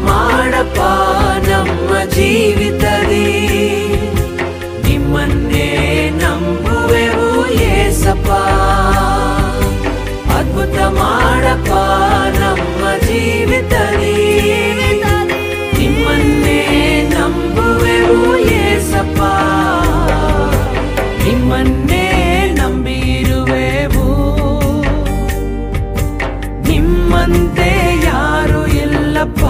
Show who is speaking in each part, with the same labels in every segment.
Speaker 1: ಮಾಡಪ್ಪ ನಮ್ಮ ಜೀವಿತದಿ ನಿಮ್ಮನ್ನೇ ನಂಬುವೆವು ಏಸಪ್ಪ ಅದ್ಭುತ ಮಾಡಪ್ಪ ನಮ್ಮ ಜೀವಿತದಿ ನಿಮ್ಮನ್ನೇ ನಂಬುವೆವು ಏಸಪ್ಪ ನಿಮ್ಮನ್ನೇ ನಂಬಿರುವೆವು ನಿಮ್ಮಂತೆ ಯಾರು ಇಲ್ಲಪ್ಪ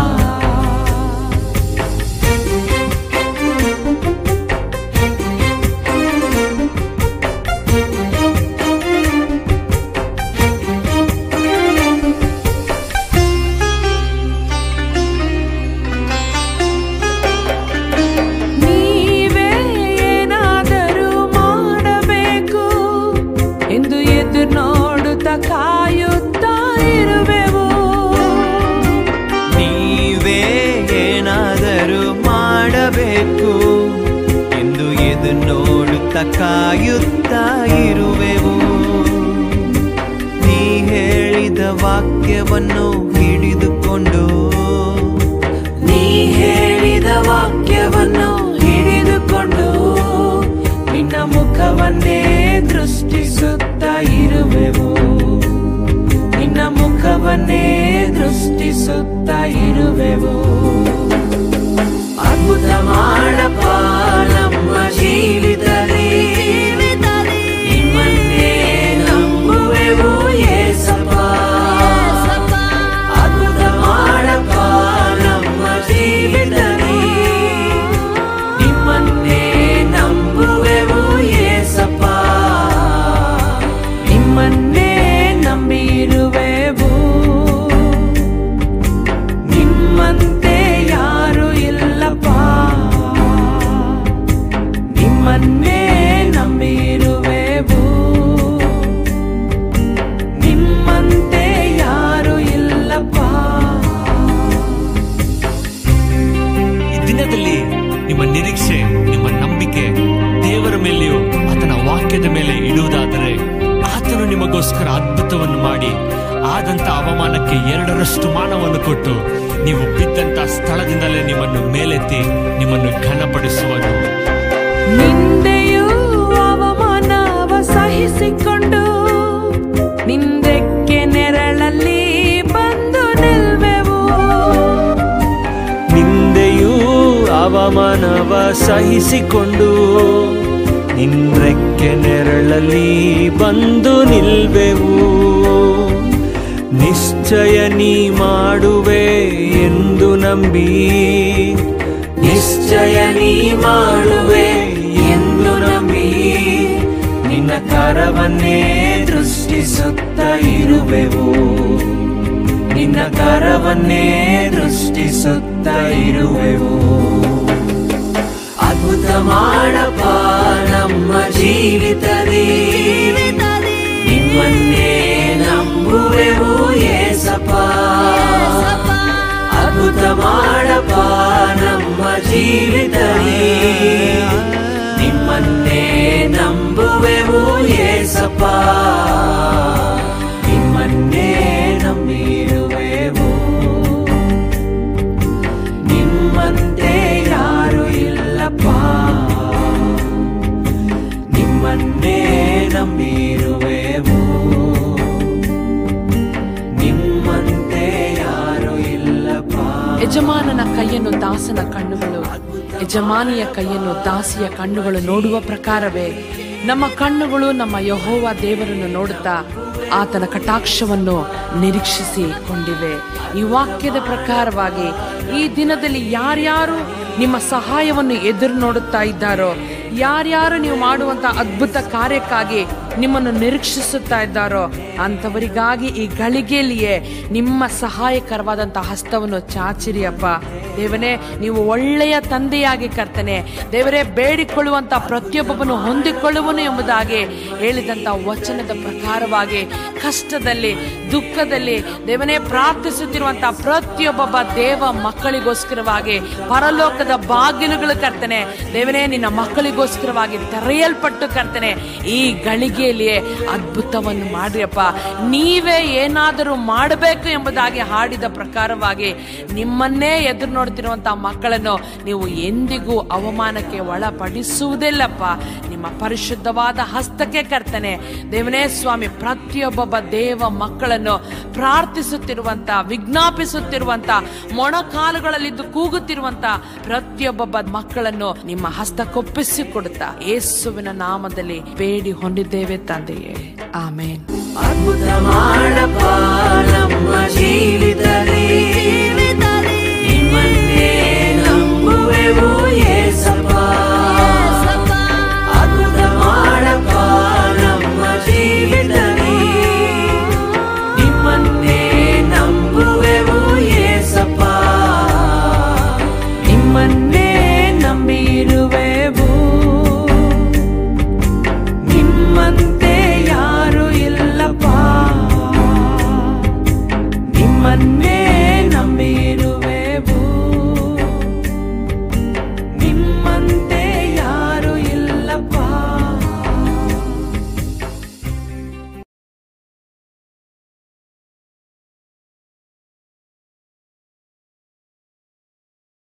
Speaker 1: ನೀವೇ ಏನಾದರೂ ಮಾಡಬೇಕು ಎಂದು ಎದುರು ನೋಡುತ್ತಾ ಕಾಯುತ್ತಾ ಇರುವೆವು
Speaker 2: ನೀವೇ ಏನಾದರೂ ಮಾಡಬೇಕು ಎಂದು ಎದು ನೋಡುತ್ತಾ ಕಾಯುತ್ತಾ ಇರುವೆವು ನೀ ಹೇಳಿದ ವಾಕ್ಯವನ್ನು ಹಿಡಿದುಕೊಂಡು
Speaker 1: ನೀ ಹೇಳಿದ ವಾಕ್ಯವನ್ನು ಹಿಡಿದುಕೊಂಡು ನಿನ್ನ ಮುಖವನ್ನೇ ದೃಷ್ಟಿಸುತ್ತಾ ಇರುವೆವು ನಿನ್ನ ಮುಖವನ್ನೇ ದೃಷ್ಟಿಸುತ್ತಾ ಇರುವೆವು ಅದ್ಭುತ ಮಾಡಪ್ಪ ನಮ್ಮ ಜೀವಿತದಲ್ಲಿ ನಿಮ್ಮನ್ನೇ ನಂಬುವೆವು ಏಸಪ್ಪ ಅದ್ಭುತ ಮಾಡಪ್ಪ ನಮ್ಮ ಜೀವಿತದಲ್ಲಿ ನಿಮ್ಮನ್ನೇ ನಂಬುವೆವು ಏಸಪ್ಪ ನಿಮ್ಮನ್ನೇ ನಂಬಿರುವೆವು ನಿಮ್ಮಂತೆ ಯಾರು ಇಲ್ಲಪ್ಪ ನಿಮ್ಮನ್ನೇ ನಂಬಿರುವೆವು ನಿಮ್ಮಂತೆ ಯಾರು ಇಲ್ಲಪ್ಪ
Speaker 3: ಈ ದಿನದಲ್ಲಿ ನಿಮ್ಮ ನಿರೀಕ್ಷೆ ನಿಮ್ಮ ನಂಬಿಕೆ ದೇವರ ಮೇಲೆಯೂ ಆತನ ವಾಕ್ಯದ ಮೇಲೆ ಇಡುವುದಾದರೆ ಆತನು ನಿಮಗೋಸ್ಕರ ಅದ್ಭುತವನ್ನು ಮಾಡಿ ಆದಂತ ಅವಮಾನಕ್ಕೆ ಎರಡರಷ್ಟು ಮಾನವನ್ನು ಕೊಟ್ಟು ನೀವು ಬಿದ್ದಂತ ಸ್ಥಳದಿಂದಲೇ ನಿಮ್ಮನ್ನು ಮೇಲೆತ್ತಿ ನಿಮ್ಮನ್ನು ಘನಪಡಿಸುವನು
Speaker 1: ನಿಂದೆಯೂ ಅವಮಾನವ ಸಹಿಸಿಕೊಂಡು ನಿಂದೆಕ್ಕೆ ನೆರಳಲ್ಲಿ ಬಂದು ನಿಲ್ವೆವು
Speaker 2: ನಿಂದೆಯೂ ಅವಮಾನವ ಸಹಿಸಿಕೊಂಡು ನಿನ್ರೆಕ್ಕೆ ನೆರಳಲ್ಲಿ ಬಂದು ನಿಲ್ವೆವು ನಿಶ್ಚಯ ನೀ ಮಾಡುವೆ ಎಂದು ನಂಬಿ
Speaker 1: ನಿಶ್ಚಯ ನೀ ಮಾಡುವೆ ಎಂದು ನಂಬಿ ನಿನ್ನ ಕರವನ್ನೇ ದೃಷ್ಟಿಸುತ್ತ ಇರುವೆವು ನಿನ್ನ ಕರವನ್ನೇ ದೃಷ್ಟಿಸುತ್ತ ಇರುವೆವು ಅದ್ಭುತ ಮಾಡಪ್ಪ ನಮ್ಮ ಜೀವಿತದಿ ನಿಮ್ಮನ್ನೇ ನಂಬುವೆವು ಏಸಪ್ಪ ಅದ್ಭುತ ಮಾಡಪ್ಪ ನಮ್ಮ ಜೀವಿತದಿ ನಿಮ್ಮನ್ನೇ ನಂಬುವೆವು ಏಸಪ್ಪ ನಿಮ್ಮನ್ನೇ ನಂಬಿರುವೆವು ನಿಮ್ಮಂತೆ ಯಾರು ಇಲ್ಲಪ್ಪ ನಿಮ್ಮನ್ನೇ ನಂಬಿರುವೆವು ನಿಮ್ಮಂತೆ ಯಾರು ಇಲ್ಲಪ್ಪ
Speaker 4: ಯಜಮಾನನ ಕೈಯನ್ನು ದಾಸನ ಕಣ್ಣುಗಳು ಯಜಮಾನಿಯ ಕೈಯನ್ನು ದಾಸಿಯ ಕಣ್ಣುಗಳು ನೋಡುವ ಪ್ರಕಾರವೇ ನಮ್ಮ ಕಣ್ಣುಗಳು ನಮ್ಮ ಯಹೋವ ದೇವರನ್ನು ನೋಡುತ್ತಾ ಆತನ ಕಟಾಕ್ಷವನ್ನು ನಿರೀಕ್ಷಿಸಿಕೊಂಡಿವೆ ಈ ವಾಕ್ಯದ ಪ್ರಕಾರವಾಗಿ ಈ ದಿನದಲ್ಲಿ ಯಾರ್ಯಾರು ನಿಮ್ಮ ಸಹಾಯವನ್ನು ಎದುರು ನೋಡುತ್ತಾ ಇದ್ದಾರೋ ಯಾರ್ಯಾರು ನೀವು ಮಾಡುವಂತ ಅದ್ಭುತ ಕಾರ್ಯಕ್ಕಾಗಿ ನಿಮ್ಮನ್ನು ನಿರೀಕ್ಷಿಸುತ್ತಾ ಇದ್ದಾರೋ ಅಂಥವರಿಗಾಗಿ ಈ ಗಳಿಗೆಯಲ್ಲಿಯೇ ನಿಮ್ಮ ಸಹಾಯಕರವಾದಂಥ ಹಸ್ತವನ್ನು ಚಾಚಿರಿ ಅಪ್ಪ ದೇವನೇ ನೀವು ಒಳ್ಳೆಯ ತಂದೆಯಾಗಿ ಕರ್ತನೆ ದೇವರೇ ಬೇಡಿಕೊಳ್ಳುವಂತ ಪ್ರತಿಯೊಬ್ಬನು ಹೊಂದಿಕೊಳ್ಳುವನು ಎಂಬುದಾಗಿ ಹೇಳಿದಂತ ವಚನದ ಪ್ರಕಾರವಾಗಿ ಕಷ್ಟದಲ್ಲಿ ದುಃಖದಲ್ಲಿ ದೇವನೇ ಪ್ರಾರ್ಥಿಸುತ್ತಿರುವಂತಹ ಪ್ರತಿಯೊಬ್ಬೊಬ್ಬ ದೇವ ಮಕ್ಕಳಿಗೋಸ್ಕರವಾಗಿ ಪರಲೋಕದ ಬಾಗಿಲುಗಳು ಕರ್ತನೆ ದೇವನೇ ನಿನ್ನ ಮಕ್ಕಳಿಗೋಸ್ಕರವಾಗಿ ತೆರೆಯಲ್ಪಟ್ಟು ಕರ್ತನೆ ಈ ಗಳಿಗೆಯಲ್ಲಿಯೇ ಅದ್ಭುತವನ್ನು ಮಾಡ್ರಿಯಪ್ಪ ನೀವೇ ಏನಾದರೂ ಮಾಡಬೇಕು ಎಂಬುದಾಗಿ ಹಾಡಿದ ಪ್ರಕಾರವಾಗಿ ನಿಮ್ಮನ್ನೇ ಎದುರು ನೋಡ್ತಿರುವಂತಹ ಮಕ್ಕಳನ್ನು ನೀವು ಎಂದಿಗೂ ಅವಮಾನಕ್ಕೆ ಒಳಪಡಿಸುವುದಿಲ್ಲಪ್ಪ ನಿಮ್ಮ ಪರಿಶುದ್ಧವಾದ ಹಸ್ತಕ್ಕೆ ಕರ್ತನೆ ದೇವನೇ ಸ್ವಾಮಿ ಪ್ರತಿಯೊಬ್ಬೊಬ್ಬ ದೇವ ಮಕ್ಕಳನ್ನು ಪ್ರಾರ್ಥಿಸುತ್ತಿರುವಂತ ವಿಜ್ಞಾಪಿಸುತ್ತಿರುವಂತ ಮೊಣಕಾಲುಗಳಲ್ಲಿದ್ದು ಕೂಗುತ್ತಿರುವಂತ ಪ್ರತಿಯೊಬ್ಬೊಬ್ಬ ಮಕ್ಕಳನ್ನು ನಿಮ್ಮ ಹಸ್ತಕ್ಕೊಪ್ಪಿಸಿ ಕೊಡುತ್ತಾ ಯೇಸುವಿನ ನಾಮದಲ್ಲಿ ಬೇಡಿ ಹೊಂದಿದ್ದೇವೆ ತಂದೆಯೇ ಆಮೇನ್
Speaker 1: ಅದ್ಭುತ ಮಾಡಪ್ಪ ನಮ್ಮ ಜೀವಿತದಲ್ಲಿ